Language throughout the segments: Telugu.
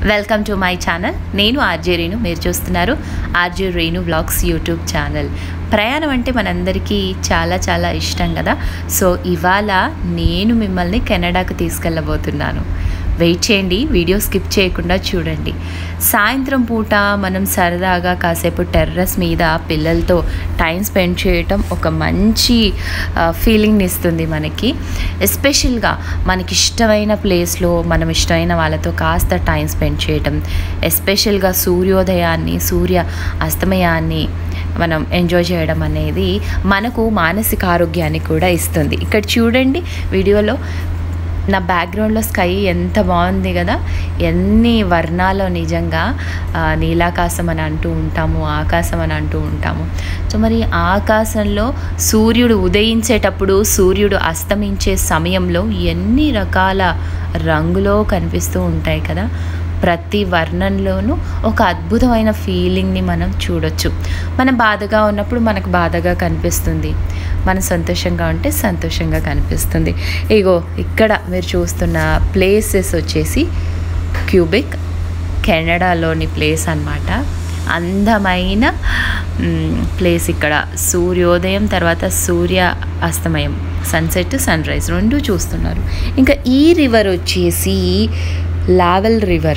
వెల్కమ్ టు మై ఛానల్ నేను ఆర్జే రేణు మీరు చూస్తున్నారు RJ Renu vlogs YouTube channel ప్రయాణం అంటే మనందరికీ చాలా చాలా ఇష్టం కదా సో ఇవాళ నేను మిమ్మల్ని కెనడాకు తీసుకెళ్ళబోతున్నాను వెయిట్ చేయండి వీడియో స్కిప్ చేయకుండా చూడండి సాయంత్రం పూట మనం సరదాగా కాసేపు టెర్రస్ మీద పిల్లలతో టైం స్పెండ్ చేయటం ఒక మంచి ఫీలింగ్ని ఇస్తుంది మనకి ఎస్పెషల్గా మనకి ఇష్టమైన ప్లేస్లో మనం ఇష్టమైన వాళ్ళతో కాస్త టైం స్పెండ్ చేయటం ఎస్పెషల్గా సూర్యోదయాన్ని సూర్య అస్తమయాన్ని మనం ఎంజాయ్ చేయడం అనేది మనకు మానసిక ఆరోగ్యాన్ని కూడా ఇస్తుంది ఇక్కడ చూడండి వీడియోలో నా బ్యాక్గ్రౌండ్లో స్కై ఎంత బాగుంది కదా ఎన్ని వర్ణాలు నిజంగా ఆ, నీలాకాశం అని అంటూ ఉంటాము ఆకాశం అని అంటూ ఉంటాము సో మరి ఆకాశంలో సూర్యుడు ఉదయించేటప్పుడు సూర్యుడు అస్తమించే సమయంలో ఎన్ని రకాల రంగులో కనిపిస్తూ ఉంటాయి కదా ప్రతి వర్ణంలోనూ ఒక అద్భుతమైన ఫీలింగ్ని మనం చూడొచ్చు మనం బాధగా ఉన్నప్పుడు మనకు బాధగా కనిపిస్తుంది మనం సంతోషంగా ఉంటే సంతోషంగా కనిపిస్తుంది ఇగో ఇక్కడ మీరు చూస్తున్న ప్లేసెస్ వచ్చేసి క్యూబిక్ కెనడాలోని ప్లేస్ అన్నమాట అందమైన మ్, ప్లేస్ ఇక్కడ సూర్యోదయం తర్వాత సూర్య అస్తమయం సన్సెట్ సన్ రైజ్ రెండు చూస్తున్నారు ఇంకా ఈ రివర్ వచ్చేసి లావెల్ రివర్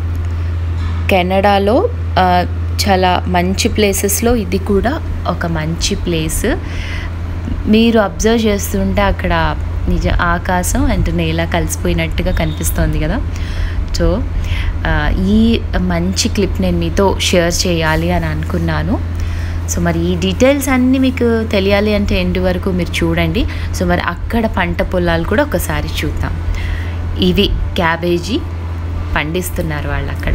కెనడాలో ఆ, చాలా మంచి ప్లేసెస్లో ఇది కూడా ఒక మంచి ప్లేస్ మీరు అబ్జర్వ్ చేస్తుంటే అక్కడ నిజ ఆకాశం అండ్ నేల కలిసిపోయినట్టుగా కనిపిస్తోంది కదా సో ఆ, ఈ మంచి క్లిప్ నేను మీతో షేర్ చేయాలి అని అనుకున్నాను సో మరి ఈ డీటెయిల్స్ అన్నీ మీకు తెలియాలి అంటే ఎండ్ వరకు మీరు చూడండి సో మరి అక్కడ పంట పొలాలు కూడా ఒకసారి చూద్దాం ఇవి క్యాబేజీ పండిస్తున్నారు వాళ్ళు అక్కడ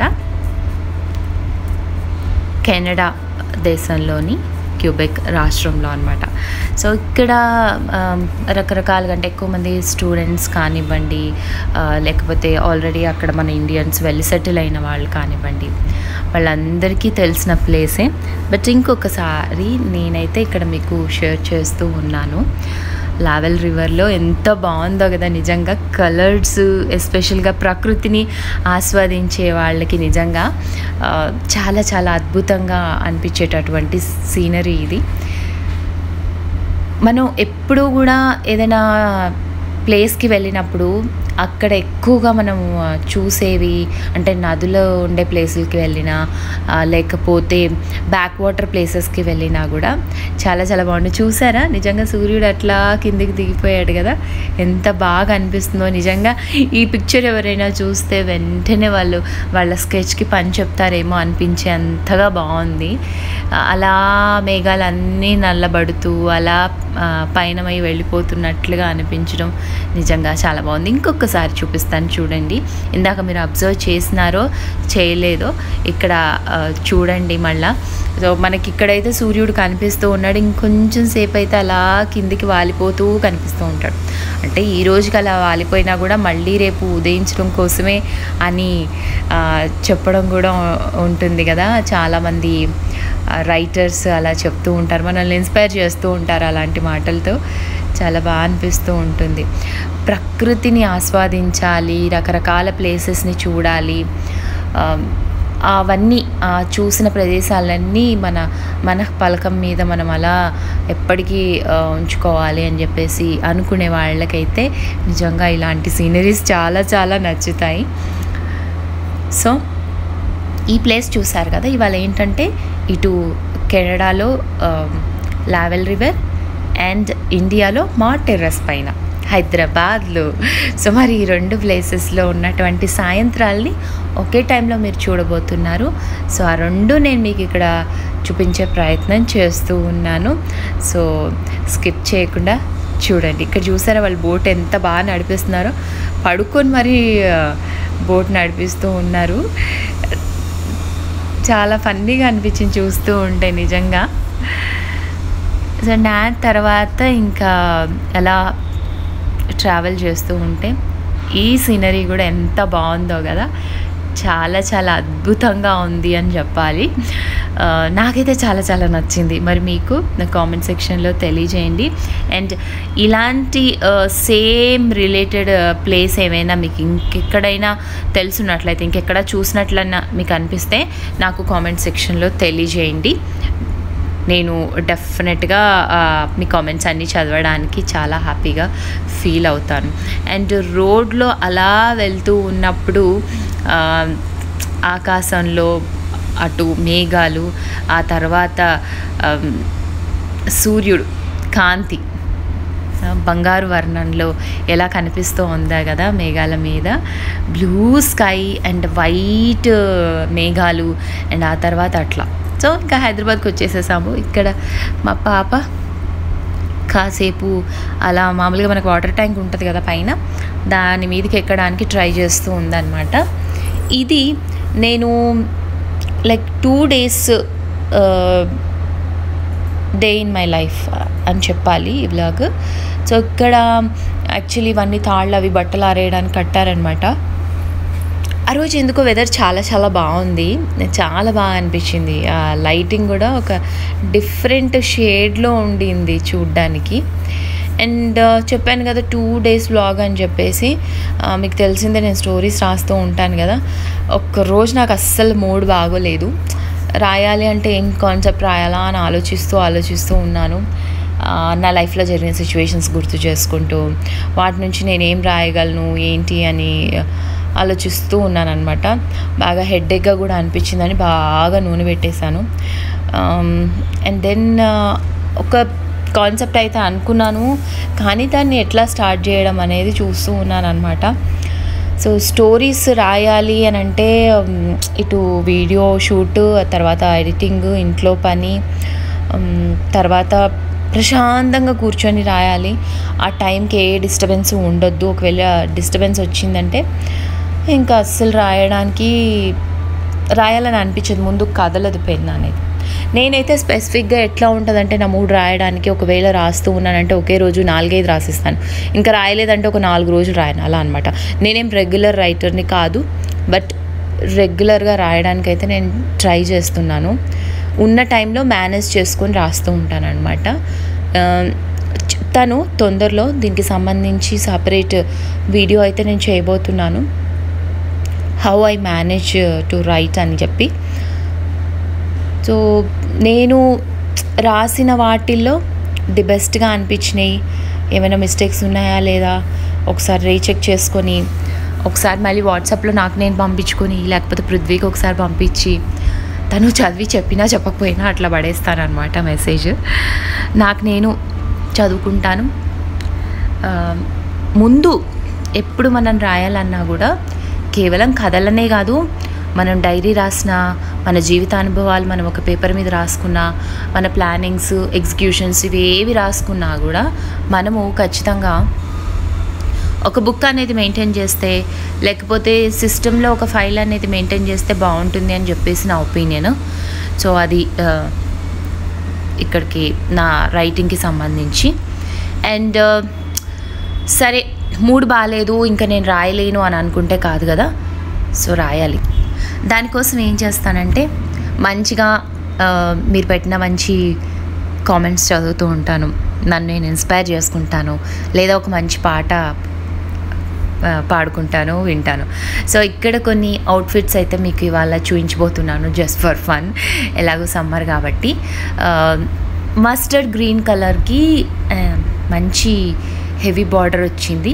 కెనడా దేశంలోని క్యూబెక్ రాష్ట్రంలో అనమాట సో ఇక్కడ ఆమ్, రకరకాలుగా అంటే ఎక్కువ మంది స్టూడెంట్స్ కానివ్వండి ఆ, లేకపోతే ఆల్రెడీ అక్కడ మన ఇండియన్స్ వెళ్ళి సెటిల్ అయిన వాళ్ళు కానివ్వండి వాళ్ళందరికీ తెలిసిన ప్లేసే బట్ ఇంకొకసారి నేనైతే ఇక్కడ మీకు షేర్ చేస్తూ ఉన్నాను లావెల్ రివర్లో ఎంత బాగుందో కదా నిజంగా కలర్స్ ఎస్పెషల్గా ప్రకృతిని ఆస్వాదించే వాళ్ళకి నిజంగా ఆ, చాలా చాలా అద్భుతంగా అనిపించేటటువంటి సీనరీ ఇది మనం ఎప్పుడూ కూడా ఏదైనా ప్లేస్కి వెళ్ళినప్పుడు అక్కడ ఎక్కువగా మనం ఆ, చూసేవి అంటే నదులో ఉండే ప్లేసులకి వెళ్ళినా ఆ, లేకపోతే బ్యాక్ వాటర్ ప్లేసెస్కి వెళ్ళినా కూడా చాలా చాలా బాగుంది చూసారా నిజంగా సూర్యుడు అట్లా కిందికి దిగిపోయాడు కదా ఎంత బాగా అనిపిస్తుందో నిజంగా ఈ పిక్చర్ ఎవరైనా చూస్తే వెంటనే వాళ్ళు వాళ్ళ స్కెచ్కి పని చెప్తారేమో అనిపించే అంతగా బాగుంది ఆ, అలా మేఘాలన్నీ నల్లబడుతూ అలా ఆ, పయనమై వెళ్ళిపోతున్నట్లుగా అనిపించడం నిజంగా చాలా బాగుంది ఇంకొకసారి చూపిస్తాను చూడండి ఇందాక మీరు అబ్జర్వ్ చేసినారో చేయలేదో ఇక్కడ ఆ, చూడండి మళ్ళా సో మనకి ఇక్కడైతే సూర్యుడు కనిపిస్తూ ఉన్నాడు ఇంకొంచెం సేపు అయితే అలా కిందికి వాలిపోతూ కనిపిస్తూ ఉంటాడు అంటే ఈ రోజుకి అలా వాలిపోయినా కూడా మళ్ళీ రేపు ఉదయించడం కోసమే అని ఆ, చెప్పడం కూడా ఉంటుంది కదా చాలామంది రైటర్స్ అలా చెప్తూ ఉంటారు మనల్ని ఇన్స్పైర్ చేస్తూ ఉంటారు అలాంటి మాటలతో చాలా బాగా అనిపిస్తూ ఉంటుంది ప్రకృతిని ఆస్వాదించాలి రకరకాల ప్లేసెస్ని చూడాలి ఆ, అవన్నీ ఆ చూసిన ప్రదేశాలన్నీ మన మన పలకం మీద మనం అలా ఎప్పటికీ ఆ, ఉంచుకోవాలి అని చెప్పేసి అనుకునే వాళ్ళకైతే నిజంగా ఇలాంటి సీనరీస్ చాలా చాలా నచ్చుతాయి సో ఈ ప్లేస్ చూసారు కదా ఇవాళ ఏంటంటే ఇటు కెనడాలో లావెల్ రివర్ అండ్ ఇండియాలో మా టెర్రస్ పైన హైదరాబాద్లో సో మరి ఈ రెండు ప్లేసెస్లో ఉన్నటువంటి సాయంత్రాల్ని ఒకే టైంలో మీరు చూడబోతున్నారు సో ఆ రెండు నేను మీకు ఇక్కడ చూపించే ప్రయత్నం చేస్తూ ఉన్నాను సో స్కిప్ చేయకుండా చూడండి ఇక్కడ చూసారా వాళ్ళు బోట్ ఎంత బాగా నడిపిస్తున్నారో పడుకొని మరి బోట్ నడిపిస్తూ ఉన్నారు చాలా ఫన్నీగా అనిపించింది చూస్తూ ఉంటే నిజంగా సో నా తర్వాత ఇంకా అలా ట్రావెల్ చేస్తూ ఉంటే ఈ సీనరీ కూడా ఎంత బాగుందో కదా చాలా చాలా అద్భుతంగా ఉంది అని చెప్పాలి ఆ, నాకైతే చాలా చాలా నచ్చింది మరి మీకు నా కామెంట్ సెక్షన్లో తెలియజేయండి అండ్ ఇలాంటి సేమ్ రిలేటెడ్ ప్లేస్ ఏమైనా మీకు ఇంకెక్కడైనా తెలుసున్నట్లయితే ఇంకెక్కడ చూసినట్లన్నా మీకు అనిపిస్తే నాకు కామెంట్ సెక్షన్లో తెలియజేయండి నేను డెఫినెట్గా ఆ, మీ కామెంట్స్ అన్నీ చదవడానికి చాలా హ్యాపీగా ఫీల్ అవుతాను అండ్ రోడ్లో అలా వెళ్తూ ఉన్నప్పుడు ఆ, ఆకాశంలో అటు మేఘాలు ఆ తర్వాత ఆమ్, సూర్యుడు కాంతి ఆ, బంగారు వర్ణంలో ఎలా కనిపిస్తూ ఉందా కదా మేఘాల మీద బ్లూ స్కై అండ్ వైట్ మేఘాలు అండ్ ఆ తర్వాత అట్లా సో ఇంకా హైదరాబాద్కి వచ్చేసేసాము ఇక్కడ మా పాప కాసేపు అలా మామూలుగా మనకు వాటర్ ట్యాంక్ ఉంటుంది కదా పైన దాని మీదకి ఎక్కడానికి ట్రై చేస్తూ ఉందన్నమాట ఇది నేను like two days day in my life అని చెప్పాలి ఈ బ్లాగ్ సో ఇక్కడ యాక్చువల్లీ ఇవన్నీ తాళ్ళు అవి బట్టలు ఆరేయడానికి కట్టారనమాట ఆ రోజు ఎందుకో వెదర్ చాలా చాలా బాగుంది చాలా బాగా అనిపించింది ఆ లైటింగ్ కూడా ఒక డిఫరెంట్ షేడ్లో ఉండింది చూడ్డానికి అండ్ చెప్పాను కదా టూ డేస్ వ్లాగ్ అని చెప్పేసి ఆ, మీకు తెలిసిందే నేను స్టోరీస్ రాస్తూ ఉంటాను కదా ఒక్క రోజు నాకు అస్సలు మూడ్ బాగోలేదు రాయాలి అంటే ఏం కాన్సెప్ట్ రాయాలా అని ఆలోచిస్తూ ఆలోచిస్తూ ఉన్నాను ఆ, నా లైఫ్లో జరిగిన సిచ్యువేషన్స్ గుర్తు చేసుకుంటూ వాటి నుంచి నేను ఏం రాయగలను ఏంటి అని ఆలోచిస్తూ ఉన్నాను అనమాట బాగా హెడ్ఏక్గా కూడా అనిపించిందని బాగా నూనె పెట్టేశాను అండ్ దెన్ ఒక కాన్సెప్ట్ అయితే అనుకున్నాను కానీ దాన్ని ఎట్లా స్టార్ట్ చేయడం అనేది చూస్తూ ఉన్నాను అనమాట సో స్టోరీస్ రాయాలి అని అంటే ఉమ్, ఇటు వీడియో షూట్ తర్వాత ఎడిటింగ్ ఇంట్లో పని ఉమ్, తర్వాత ప్రశాంతంగా కూర్చొని రాయాలి ఆ టైంకి ఏ డిస్టర్బెన్స్ ఉండొద్దు ఒకవేళ డిస్టర్బెన్స్ వచ్చిందంటే ఇంకా అస్సలు రాయడానికి రాయాలని అనిపించదు ముందు కదలదు పెన్ అనేది నేనైతే స్పెసిఫిక్గా ఎట్లా ఉంటుందంటే నా మూడు రాయడానికి ఒకవేళ రాస్తూ ఉన్నానంటే ఒకే రోజు నాలుగైదు రాసిస్తాను ఇంకా రాయలేదంటే ఒక నాలుగు రోజులు రాయను అలా అనమాట నేనేం రెగ్యులర్ రైటర్ని కాదు బట్ రెగ్యులర్గా రాయడానికి అయితే నేను ట్రై చేస్తున్నాను ఉన్న టైంలో మేనేజ్ చేసుకొని రాస్తూ ఉంటాను అనమాట చెప్తాను తొందరలో దీనికి సంబంధించి సపరేట్ వీడియో అయితే నేను చేయబోతున్నాను how I manage to write అని చెప్పి సో నేను రాసిన వాటిల్లో ది బెస్ట్గా అనిపించినాయి ఏమైనా మిస్టేక్స్ ఉన్నాయా లేదా ఒకసారి రీచెక్ చేసుకొని ఒకసారి మళ్ళీ వాట్సాప్లో నాకు నేను పంపించుకొని లేకపోతే పృథ్వీకి ఒకసారి పంపించి తను చదివి చెప్పినా చెప్పకపోయినా అట్లా పడేస్తానమాట మెసేజ్ నాకు నేను చదువుకుంటాను ఆ, ముందు ఎప్పుడు మనం రాయాలన్నా కూడా కేవలం కథలనే కాదు మనం డైరీ రాసిన మన జీవితానుభవాలు మనం ఒక పేపర్ మీద రాసుకున్నా మన ప్లానింగ్స్ ఎగ్జిక్యూషన్స్ ఇవి ఏవి రాసుకున్నా కూడా మనము ఖచ్చితంగా ఒక బుక్ అనేది మెయింటైన్ చేస్తే లేకపోతే సిస్టంలో ఒక ఫైల్ అనేది మెయింటైన్ చేస్తే బాగుంటుంది అని చెప్పేసి నా ఒపీనియన్ సో అది ఆ, ఇక్కడికి నా రైటింగ్కి సంబంధించి అండ్ సరే మూడ్ బాగాలేదు ఇంకా నేను రాయలేను అని అనుకుంటే కాదు కదా సో రాయాలి దానికోసం ఏం చేస్తానంటే మంచిగా ఆ, మీరు పెట్టిన మంచి కామెంట్స్ చదువుతూ ఉంటాను నన్ను నేను ఇన్స్పైర్ చేసుకుంటాను లేదా ఒక మంచి పాట ఆ, పాడుకుంటాను వింటాను సో ఇక్కడ కొన్ని అవుట్ఫిట్స్ అయితే మీకు ఇవాళ చూపించబోతున్నాను జస్ట్ ఫర్ ఫన్ ఎలాగో సమ్మర్ కాబట్టి మస్టర్డ్ గ్రీన్ కలర్కి ఆ, మంచి హెవీ బార్డర్ వచ్చింది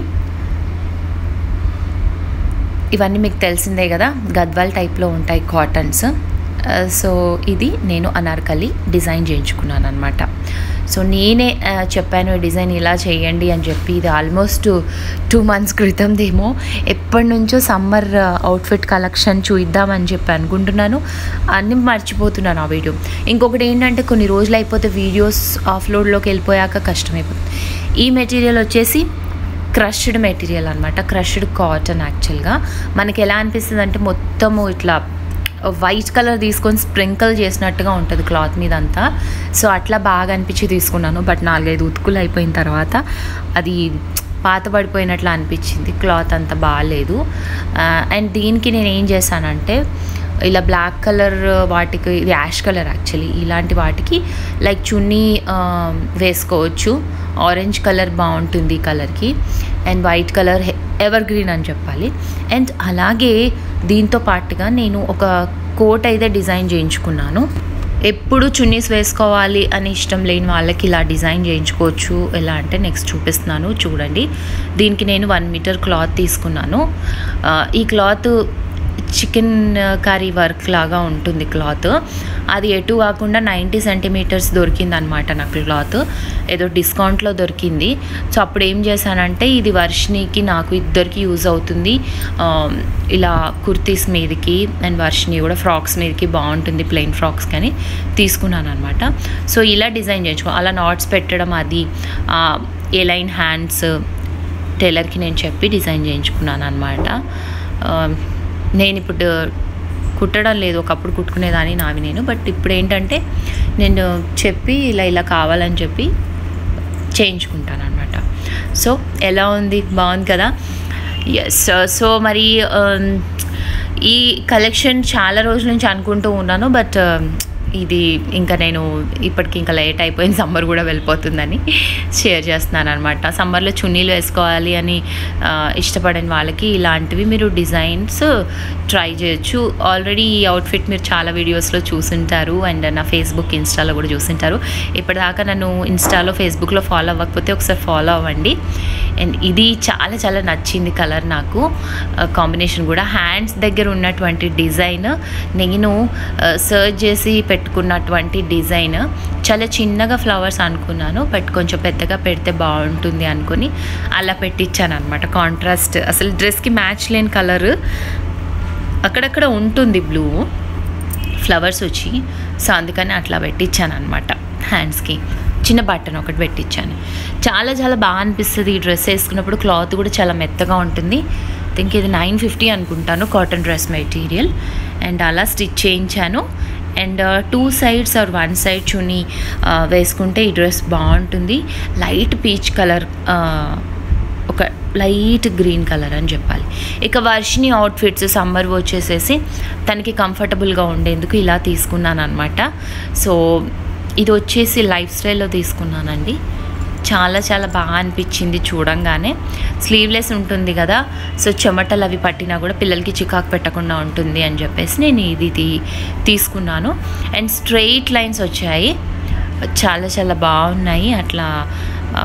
ఇవన్నీ మీకు తెలిసిందే కదా గద్వాల్ టైప్లో ఉంటాయి కాటన్స్ ఆ, సో ఇది నేను అనార్కలి డిజైన్ చేయించుకున్నాను అనమాట సో నేనే ఆ, చెప్పాను ఈ డిజైన్ ఇలా చేయండి అని చెప్పి ఇది ఆల్మోస్ట్ టూ మంత్స్ క్రితందేమో ఎప్పటి నుంచో సమ్మర్ అవుట్ఫిట్ కలెక్షన్ చూద్దామని చెప్పి అనుకుంటున్నాను అన్నీ మర్చిపోతున్నాను ఆ వీడియో ఇంకొకటి ఏంటంటే కొన్ని రోజులు అయిపోతే వీడియోస్ ఆఫ్లోడ్లోకి వెళ్ళిపోయాక కష్టమైపోతుంది ఈ మెటీరియల్ వచ్చేసి క్రష్డ్ మెటీరియల్ అనమాట క్రష్డ్ కాటన్ యాక్చువల్గా మనకి ఎలా అనిపిస్తుంది అంటే మొత్తము ఇట్లా వైట్ కలర్ తీసుకొని స్ప్రింకిల్ చేసినట్టుగా ఉంటుంది క్లాత్ మీద అంతా సో అట్లా బాగా అనిపించి తీసుకున్నాను బట్ నాలుగైదు ఉతుకులు అయిపోయిన తర్వాత అది పాత పడిపోయినట్లు అనిపించింది క్లాత్ అంత బాగాలేదు అండ్ దీనికి నేను ఏం చేశానంటే ఇలా బ్లాక్ కలర్ వాటికి ఇది యాష్ కలర్ యాక్చువల్లీ ఇలాంటి వాటికి లైక్ చున్నీ ఆ, వేసుకోవచ్చు ఆరెంజ్ కలర్ బాగుంటుంది ఈ కలర్కి and white colour evergreen అని చెప్పాలి అండ్ అలాగే దీంతో పాటుగా నేను ఒక కోట్ అయితే డిజైన్ చేయించుకున్నాను ఎప్పుడు చున్నీస్ వేసుకోవాలి అని ఇష్టం లేని వాళ్ళకి ఇలా డిజైన్ చేయించుకోవచ్చు ఎలా అంటే నెక్స్ట్ చూపిస్తున్నాను చూడండి దీనికి నేను వన్ మీటర్ క్లాత్ తీసుకున్నాను ఆ, ఈ క్లాత్ చికెన్ కర్రీ వర్క్ లాగా ఉంటుంది క్లాత్ అది ఎటు కాకుండా నైంటీ సెంటీమీటర్స్ దొరికింది అనమాట నాకు క్లాత్ ఏదో డిస్కౌంట్లో దొరికింది సో అప్పుడు ఏం చేశానంటే ఇది వర్షినికి నాకు ఇద్దరికి యూజ్ అవుతుంది ఆ, ఇలా కుర్తీస్ మీదకి అండ్ వర్షిని కూడా ఫ్రాక్స్ మీదకి బాగుంటుంది ప్లెయిన్ ఫ్రాక్స్ కానీ తీసుకున్నాను అనమాట సో ఇలా డిజైన్ చేయించుకో అలా నాట్స్ పెట్టడం అది ఏ లైన్ హ్యాండ్స్ టైలర్కి నేను చెప్పి డిజైన్ చేయించుకున్నాను అనమాట నేను ఇప్పుడు కుట్టడం లేదు ఒకప్పుడు కుట్టుకునేదాన్ని నావి నేను బట్ ఇప్పుడు ఏంటంటే నేను చెప్పి ఇలా ఇలా కావాలని చెప్పి చేయించుకుంటాను అనమాట సో ఎలా ఉంది బాగుంది కదా ఎస్ సో మరి um, ఈ కలెక్షన్ చాలా రోజుల నుంచి అనుకుంటూ ఉన్నాను బట్ ఇది ఇంకా నేను ఇప్పటికి ఇంకా లేట్ అయిపోయింది సమ్మర్ కూడా వెళ్ళిపోతుందని షేర్ చేస్తున్నాను అనమాట సమ్మర్లో చున్నీలు వేసుకోవాలి అని ఆ, ఇష్టపడని వాళ్ళకి ఇలాంటివి మీరు డిజైన్స్ ట్రై చేయొచ్చు ఆల్రెడీ ఈ అవుట్ఫిట్ మీరు చాలా వీడియోస్లో చూసుంటారు అండ్ నా ఫేస్బుక్ ఇన్స్టాలో కూడా చూసుంటారు ఇప్పటిదాకా నన్ను ఇన్స్టాలో ఫేస్బుక్లో ఫాలో అవ్వకపోతే ఒకసారి ఫాలో అవ్వండి అండ్ ఇది చాలా చాలా నచ్చింది కలర్ నాకు కాంబినేషన్ కూడా హ్యాండ్స్ దగ్గర ఉన్నటువంటి డిజైన్ నేను సర్చ్ చేసి పెట్టుకున్నటువంటి డిజైన్ చాలా చిన్నగా ఫ్లవర్స్ అనుకున్నాను బట్ కొంచెం పెద్దగా పెడితే బాగుంటుంది అనుకుని అలా పెట్టించాను అనమాట కాంట్రాస్ట్ అసలు డ్రెస్కి మ్యాచ్ లేని కలర్ అక్కడక్కడ ఉంటుంది బ్లూ ఫ్లవర్స్ వచ్చి సో అందుకని అట్లా పెట్టించాను అనమాట హ్యాండ్స్కి చిన్న బటన్ ఒకటి పెట్టించాను చాలా చాలా బాగా అనిపిస్తుంది ఈ డ్రెస్ వేసుకున్నప్పుడు క్లాత్ కూడా చాలా మెత్తగా ఉంటుంది థింక్ ఇది నైన్ ఫిఫ్టీ అనుకుంటాను కాటన్ డ్రెస్ మెటీరియల్ అండ్ అలా స్టిచ్ చేయించాను and two sides or one side చుని వేసుకుంటే ఈ డ్రెస్ బాగుంటుంది లైట్ పీచ్ కలర్ ఒక లైట్ గ్రీన్ కలర్ అని చెప్పాలి ఇక వర్షిని అవుట్ఫిట్స్ సమ్మర్ వచ్చేసేసి తనకి కంఫర్టబుల్గా ఉండేందుకు ఇలా తీసుకున్నాను అనమాట సో ఇది వచ్చేసి లైఫ్ స్టైల్లో తీసుకున్నానండి చాలా చాలా బాగా అనిపించింది చూడంగానే స్లీవ్లెస్ ఉంటుంది కదా సో చెమటలు అవి పట్టినా కూడా పిల్లలకి చికాకు పెట్టకుండా ఉంటుంది అని చెప్పేసి నేను ఇది తీ- తీసుకున్నాను అండ్ స్ట్రెయిట్ లైన్స్ వచ్చాయి చాలా చాలా బాగున్నాయి అట్లా ఆ,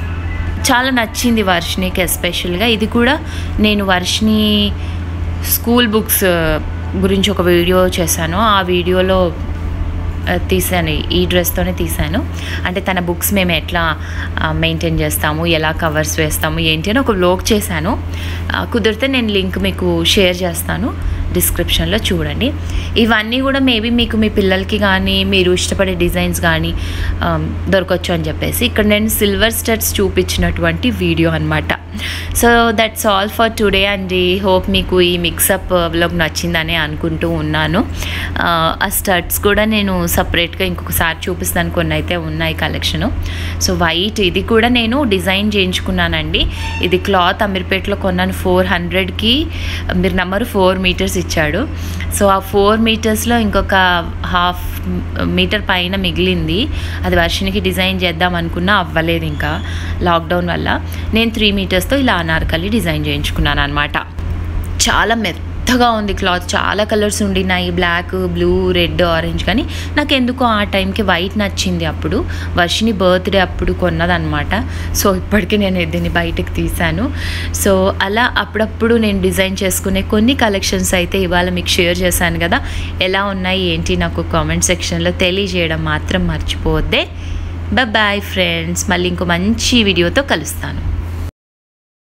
చాలా నచ్చింది వర్షినికి ఎస్పెషల్గా ఇది కూడా నేను వర్షిని స్కూల్ బుక్స్ గురించి ఒక వీడియో చేశాను ఆ వీడియోలో ఆ, తీసాను ఈ డ్రెస్తోనే తీసాను అంటే తన బుక్స్ మేము ఎట్లా మెయింటైన్ చేస్తాము ఎలా కవర్స్ వేస్తాము ఏంటి అని ఒక వ్లోగ్ చేశాను ఆ, కుదిరితే నేను లింక్ మీకు షేర్ చేస్తాను డిస్క్రిప్షన్లో చూడండి ఇవన్నీ కూడా మేబీ మీకు మీ పిల్లలకి కానీ మీరు ఇష్టపడే డిజైన్స్ కానీ దొరకవచ్చు అని చెప్పేసి ఇక్కడ నేను సిల్వర్ స్టడ్స్ చూపించినటువంటి వీడియో అనమాట so that's all for today అండి హోప్ మీకు ఈ మిక్సప్ వ్లాగ్ నచ్చిందని అనుకుంటూ ఉన్నాను ఆ, ఆ స్టడ్స్ కూడా నేను సపరేట్గా ఇంకొకసారి చూపిస్తాను కొన్ని అయితే ఉన్నాయి కలెక్షను సో వైట్ ఇది కూడా నేను డిజైన్ చేయించుకున్నానండి ఇది క్లాత్ అమీర్పేటలో కొన్నాను ఫోర్ హండ్రెడ్కి మీరు నెంబర్ ఫోర్ మీటర్స్ ఇచ్చాడు సో ఆ ఫోర్ మీటర్స్లో ఇంకొక హాఫ్ మీటర్ పైన మిగిలింది అది వర్షనికి డిజైన్ చేద్దాం అనుకున్నా అవ్వలేదు ఇంకా లాక్డౌన్ వల్ల నేను త్రీ మీటర్స్తో ఇలా అనార్కలి డిజైన్ చేయించుకున్నాను అనమాట చాలా మెత్తగా ఉంది క్లాత్ చాలా కలర్స్ ఉండినాయి బ్లాక్ బ్లూ రెడ్ ఆరెంజ్ కానీ నాకు ఎందుకో ఆ టైంకి వైట్ నచ్చింది అప్పుడు వర్షిని బర్త్డే అప్పుడు కొన్నదనమాట సో ఇప్పటికీ నేను దీన్ని బయటకు తీశాను సో అలా అప్పుడప్పుడు నేను డిజైన్ చేసుకునే కొన్ని కలెక్షన్స్ అయితే ఇవాళ మీకు షేర్ చేశాను కదా ఎలా ఉన్నాయి ఏంటి నాకు కామెంట్ సెక్షన్లో తెలియజేయడం మాత్రం మర్చిపోవద్దే బాయ్ ఫ్రెండ్స్ మళ్ళీ ఇంకో మంచి వీడియోతో కలుస్తాను